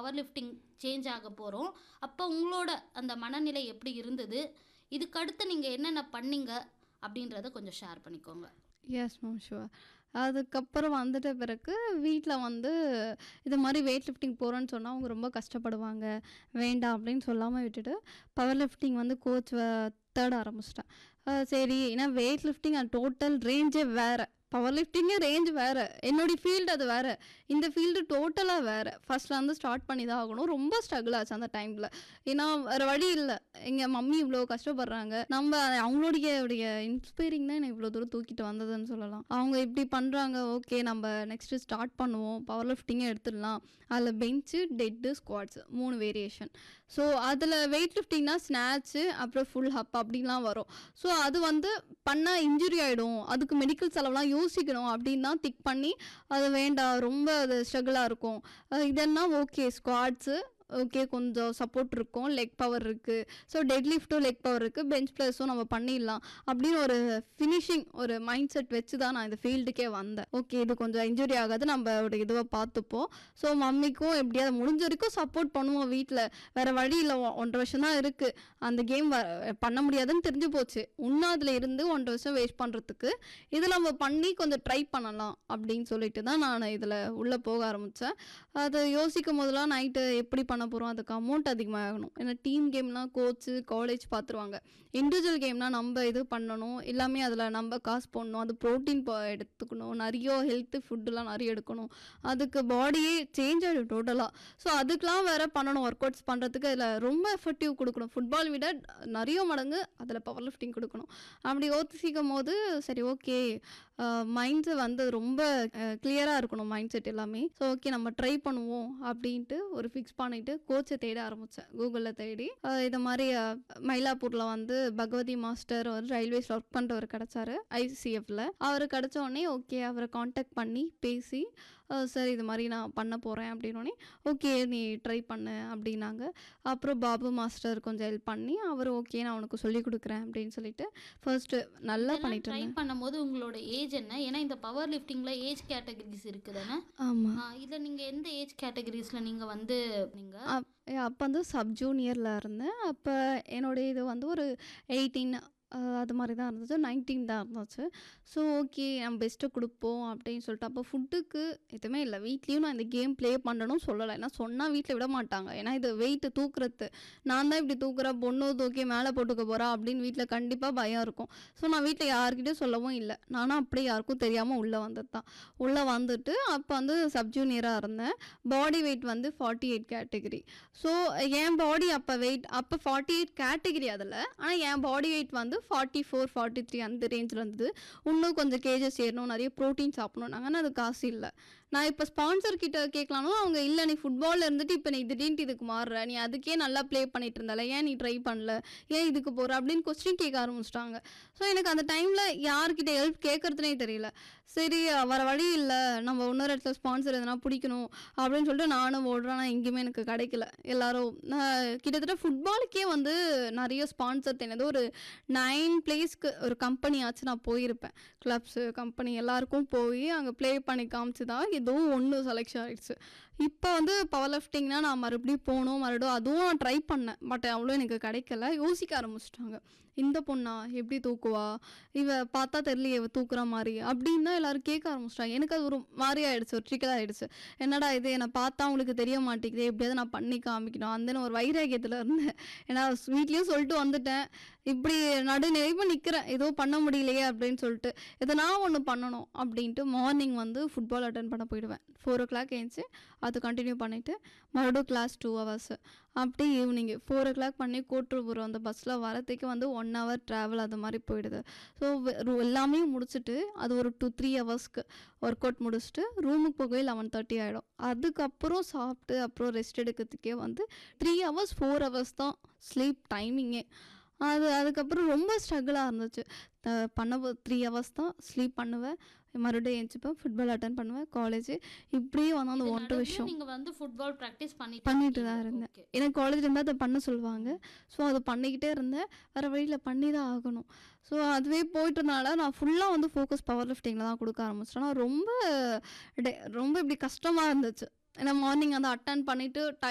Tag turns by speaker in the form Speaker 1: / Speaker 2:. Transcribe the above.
Speaker 1: Power lifting change ஆக போகிறோம் அப்போ உங்களோட அந்த மனநிலை எப்படி இருந்தது இதுக்கடுத்து நீங்கள் என்னென்ன பண்ணீங்க அப்படின்றத கொஞ்சம் ஷேர் பண்ணிக்கோங்க
Speaker 2: எஸ் மேம் ஷுவர் அதுக்கப்புறம் வந்துட்ட பிறகு வீட்டில் வந்து இது மாதிரி வெயிட் லிஃப்டிங் போகிறேன்னு சொன்னால் அவங்க ரொம்ப கஷ்டப்படுவாங்க வேண்டாம் அப்படின்னு சொல்லாமல் விட்டுட்டு பவர் லிஃப்டிங் வந்து கோச் தேட ஆரம்பிச்சிட்டேன் அஹ் சரி ஏன்னா வெயிட் லிஃப்டிங் அந்த டோட்டல் ரேஞ்சே வேறு பவர் லிஃப்டிங்கே ரேஞ்ச் வேறு என்னுடைய ஃபீல்டு அது வேறு இந்த ஃபீல்டு டோட்டலாக வேறு ஃபஸ்ட்டில் வந்து ஸ்டார்ட் பண்ணி தான் ஆகணும் ரொம்ப ஸ்ட்ரகிள் ஆச்சு அந்த டைமில் ஏன்னா வேறு வழி இல்லை எங்கள் மம்மி இவ்வளோ கஷ்டப்படுறாங்க நம்ம அவங்களுடைய உடைய இன்ஸ்பைரிங் தான் என்னை இவ்வளோ தூரம் தூக்கிட்டு வந்ததுன்னு சொல்லலாம் அவங்க இப்படி பண்ணுறாங்க ஓகே நம்ம நெக்ஸ்ட்டு ஸ்டார்ட் பண்ணுவோம் பவர் லிஃப்டிங்கே எடுத்துடலாம் அதில் பெஞ்சு டெட்டு ஸ்குவாட்ஸ் மூணு வேரியேஷன் ஸோ அதில் வெயிட் லிஃப்டிங்னா ஸ்நாட்ச்சு அப்புறம் ஃபுல் ஹப் அப்படின்லாம் வரும் ஸோ அது வந்து பண்ணால் இன்ஜுரி ஆகிடும் அதுக்கு மெடிக்கல் செலவுலாம் யோசிக்கணும் அப்படின்னு தான் திக் பண்ணி அது வேண்டாம் ரொம்ப அது ஸ்ட்ரகிளாக இருக்கும் அஹ் இதெல்லாம் ஓகே ஸ்குவாட்ஸு ஓகே கொஞ்சம் சப்போர்ட் இருக்கும் லெக் பவர் இருக்குது ஸோ டெட் லிஃப்ட்டும் லெக் பவர் இருக்குது பெஞ்ச் ப்ளஸும் நம்ம பண்ணிடலாம் அப்படின்னு ஒரு ஃபினிஷிங் ஒரு மைண்ட் செட் வச்சு தான் நான் இந்த ஃபீல்டுக்கே வந்தேன் ஓகே இது கொஞ்சம் இன்ஜுரி ஆகாது நம்ம ஒரு இதுவை பார்த்துப்போம் ஸோ மம்மிக்கும் எப்படியாவது முடிஞ்ச வரைக்கும் சப்போர்ட் பண்ணுவோம் வீட்டில் வேறு வழி இல்லை ஒன்றரை வருஷம் தான் இருக்குது அந்த கேம் பண்ண முடியாதுன்னு தெரிஞ்சு போச்சு இன்னும் அதில் இருந்து ஒன்றரை வருஷம் வேஸ்ட் பண்ணுறதுக்கு இதில் நம்ம பண்ணி கொஞ்சம் ட்ரை பண்ணலாம் அப்படின்னு சொல்லிட்டு தான் நான் இதில் உள்ளே போக ஆரம்பித்தேன் அது யோசிக்கும் போதெல்லாம் நைட்டு எப்படி பண்ண போகிறோம் அதுக்கு அமௌண்ட் அதிகமாகணும் ஏன்னா டீம் கேம்லாம் கோச்சு காலேஜ் பார்த்துருவாங்க இண்டிவிஜுவல் கேம்னா நம்ம இது பண்ணணும் எல்லாமே அதில் நம்ம காசு போடணும் அது ப்ரோட்டீன் எடுத்துக்கணும் நிறைய ஹெல்த்து ஃபுட்டுலாம் நிறைய எடுக்கணும் அதுக்கு பாடியே சேஞ்ச் ஆகிடும் டோட்டலாக ஸோ அதுக்கெலாம் வேற பண்ணணும் ஒர்க் அவுட்ஸ் பண்ணுறதுக்கு அதில் ரொம்ப எஃபெக்டிவ் கொடுக்கணும் ஃபுட்பால் விட நிறைய மடங்கு அதில் பவர் லிஃப்டிங் கொடுக்கணும் அப்படி யோசிக்கும் போது சரி ஓகே மைண்ட் வந்து ரொம்ப கிளியராக இருக்கணும் மைண்ட் செட் எல்லாமே ஸோ ஓகே நம்ம ட்ரை பண்ணுவோம் அப்படின்ட்டு ஒரு ஃபிக்ஸ் பண்ணிட்டு கோச்சை தேட ஆரம்பித்தேன் கூகுளில் தேடி அஹ் இது மாதிரி அஹ், மயிலாப்பூரில் வந்து பகவதி மாஸ்டர் ஒரு ரயில்வேஸில் ஒர்க் பண்ணுறவர் கிடச்சாரு ஐசிஎஃப்ல அவர் கிடச்ச உடனே ஓகே அவரை காண்டாக்ட் பண்ணி பேசி அஹ், சரி இது மாதிரி நான் பண்ண போகிறேன் அப்படின்னோடனே ஓகே நீ ட்ரை பண்ணு அப்படின்னாங்க அப்புறம் பாபு மாஸ்டர் கொஞ்சம் ஹெல்ப் பண்ணி அவர் ஓகே நான் உனக்கு சொல்லி கொடுக்குறேன் அப்படின்னு சொல்லிட்டு ஃபர்ஸ்ட் நல்லா பண்ணிட்டு
Speaker 1: ட்ரை
Speaker 2: இருந்தேன்
Speaker 1: பண்ணும்போது உங்களோட ஏஜ் என்ன ஏன்னா இந்த பவர் லிஃப்டிங்கில் ஏஜ் கேட்டகரிஸ் இருக்குதானே
Speaker 2: ஆமாம்
Speaker 1: இதில் நீங்கள் எந்த ஏஜ் கேட்டகரிஸில் நீங்கள் வந்து நீங்கள்
Speaker 2: அப்போ வந்து சப் ஜூனியரில் இருந்தேன் அப்போ என்னுடைய இது வந்து ஒரு எயிட்டீன் அது மாதிரி தான் இருந்துச்சு நைன்டீன் தான் இருந்துச்சு ஸோ ஓகே நம்ம பெஸ்ட்டு கொடுப்போம் அப்படின்னு சொல்லிட்டு அப்போ ஃபுட்டுக்கு எதுவுமே இல்லை வீட்லேயும் நான் இந்த கேம் ப்ளே பண்ணணும் சொல்லலை ஏன்னா சொன்னால் வீட்டில் விட மாட்டாங்க ஏன்னா இது வெயிட்டு தூக்குறது நான் தான் இப்படி தூக்குறேன் பொண்ணு தூக்கி மேலே போட்டுக்க போகிறா அப்படின்னு வீட்டில் கண்டிப்பாக பயம் இருக்கும் ஸோ நான் வீட்டில் யார்கிட்டயும் சொல்லவும் இல்லை நானும் அப்படியே யாருக்கும் தெரியாமல் உள்ளே வந்தது தான் உள்ளே வந்துட்டு அப்போ வந்து சப் ஜூனியராக இருந்தேன் பாடி வெயிட் வந்து ஃபார்ட்டி எயிட் கேட்டகரி ஸோ என் பாடி அப்போ வெயிட் அப்போ ஃபார்ட்டி எயிட் கேட்டகரி அதில் ஆனால் என் பாடி வெயிட் வந்து ஃபார்ட்டி ஃபோர் ஃபார்ட்டி த்ரீ அந்த ரேஞ்சில் இருந்தது இன்னும் கொஞ்சம் கேஜஸ் ஏறணும் நிறைய ப்ரோட்டீன் சாப்பிடணும் நாங்கள் அது காசு இல்லை நான் இப்போ ஸ்பான்சர் கிட்ட கேட்கலானும் அவங்க இல்லை நீ ஃபுட்பாலில் இருந்துட்டு இப்போ நீ திடீர்னு இதுக்கு மாறுற நீ அதுக்கே நல்லா ப்ளே பண்ணிட்டு இருந்தால ஏன் நீ ட்ரை பண்ணல ஏன் இதுக்கு போகிற அப்படின்னு கொஸ்டின் கேட்க ஆரம்பிச்சிட்டாங்க ஸோ எனக்கு அந்த டைமில் யார்கிட்ட ஹெல்ப் கேட்குறதுனே தெரியல சரி வர வழி இல்லை நம்ம இன்னொரு இடத்துல ஸ்பான்சர் எதனா பிடிக்கணும் அப்படின்னு சொல்லிட்டு நானும் ஓடுறேன் ஆனால் எங்கேயுமே எனக்கு கிடைக்கல எல்லாரும் நான் கிட்டத்தட்ட ஃபுட்பாலுக்கே வந்து நிறைய ஸ்பான்சர் தெரியாது ஒரு நைன் பிளேஸ்க்கு ஒரு கம்பெனி ஆச்சு நான் போயிருப்பேன் கிளப்ஸு கம்பெனி எல்லாருக்கும் போய் அங்கே ப்ளே பண்ணி காமிச்சு தான் ஏதோ ஒன்று செலெக்ஷன் ஆயிடுச்சு இப்போ வந்து பவர் லிஃப்டிங்னா நான் மறுபடியும் போகணும் மறுபடியும் அதுவும் நான் ட்ரை பண்ணேன் பட் அவ்வளோ எனக்கு கிடைக்கல யோசிக்க ஆரம்பிச்சிட்டாங்க இந்த பொண்ணா எப்படி தூக்குவா இவ பார்த்தா தெரியலையே இவ தூக்குற மாதிரி அப்படின்னு தான் எல்லாரும் கேட்க ஆரம்பிச்சிட்டாங்க எனக்கு அது ஒரு மாதிரி ஆயிடுச்சு ஒரு ட்ரிக்கல் ஆயிடுச்சு என்னடா இது என்னை பார்த்தா அவங்களுக்கு தெரிய மாட்டேங்குது எப்படியாவது நான் பண்ணி காமிக்கணும் அந்த ஒரு வைராகியத்தில் இருந்தேன் ஏன்னா வீட்லேயும் சொல்லிட்டு வந்துட்டேன் இப்படி நடுநிலைப்பு நிற்கிறேன் ஏதோ பண்ண முடியலையே அப்படின்னு சொல்லிட்டு எதனா ஒன்று பண்ணணும் அப்படின்ட்டு மார்னிங் வந்து ஃபுட்பால் அட்டன் பண்ண போயிடுவேன் ஃபோர் ஓ கிளாக் ஏஞ்சி அது கண்டினியூ பண்ணிவிட்டு மறுபடியும் கிளாஸ் டூ ஹவர்ஸ் அப்படி ஈவினிங் ஃபோர் ஓ கிளாக் பண்ணி கோட்டூர்புரம் அந்த பஸ்ஸில் வரத்துக்கு வந்து ஒன் ஹவர் ட்ராவல் அது மாதிரி போயிடுது ஸோ எல்லாமே முடிச்சுட்டு அது ஒரு டூ த்ரீ ஹவர்ஸ்க்கு ஒர்க் அவுட் முடிச்சுட்டு ரூமுக்கு போகவே லெவன் தேர்ட்டி ஆகிடும் அதுக்கப்புறம் சாப்பிட்டு அப்புறம் ரெஸ்ட் எடுக்கிறதுக்கே வந்து த்ரீ ஹவர்ஸ் ஃபோர் ஹவர்ஸ் தான் ஸ்லீப் டைமிங்கே அது அதுக்கப்புறம் ரொம்ப ஸ்ட்ரகிளாக இருந்துச்சு த- பண்ண த்ரீ ஹவர்ஸ் தான் ஸ்லீப் பண்ணுவேன் மறுபடியும் எழுந்திரிப்பேன் ஃபுட்பால் அட்டன் பண்ணுவேன் காலேஜ் இப்படியே வந்து அந்த ஒன்றரை வருஷம்
Speaker 1: நீங்கள் வந்து ஃபுட்பால் ப்ராக்டிஸ் பண்ணிட்டு
Speaker 2: பண்ணிட்டு
Speaker 1: இருக்கீங்க.
Speaker 2: தான் இருந்தேன்
Speaker 1: Okay.
Speaker 2: எனக்கு காலேஜ் இருந்தால் அதை பண்ண சொல்லுவாங்க ஸோ அது பண்ணிக்கிட்டே இருந்தேன் வேறு வழியில் பண்ணி தான் ஆகணும் ஸோ அதுவே போயிட்டு இருந்தனால நான் ஃபுல்லாக வந்து ஃபோக்கஸ் பவர் லிஃப்டிங்கில் தான் கொடுக்க ஆரம்பிச்சிட்டேன் நான் ரொம்ப டே- ரொம்ப இப்படி கஷ்டமாக இருந்துச்சு ஏன்னா மார்னிங் அதை அட்டன் பண்ணிவிட்டு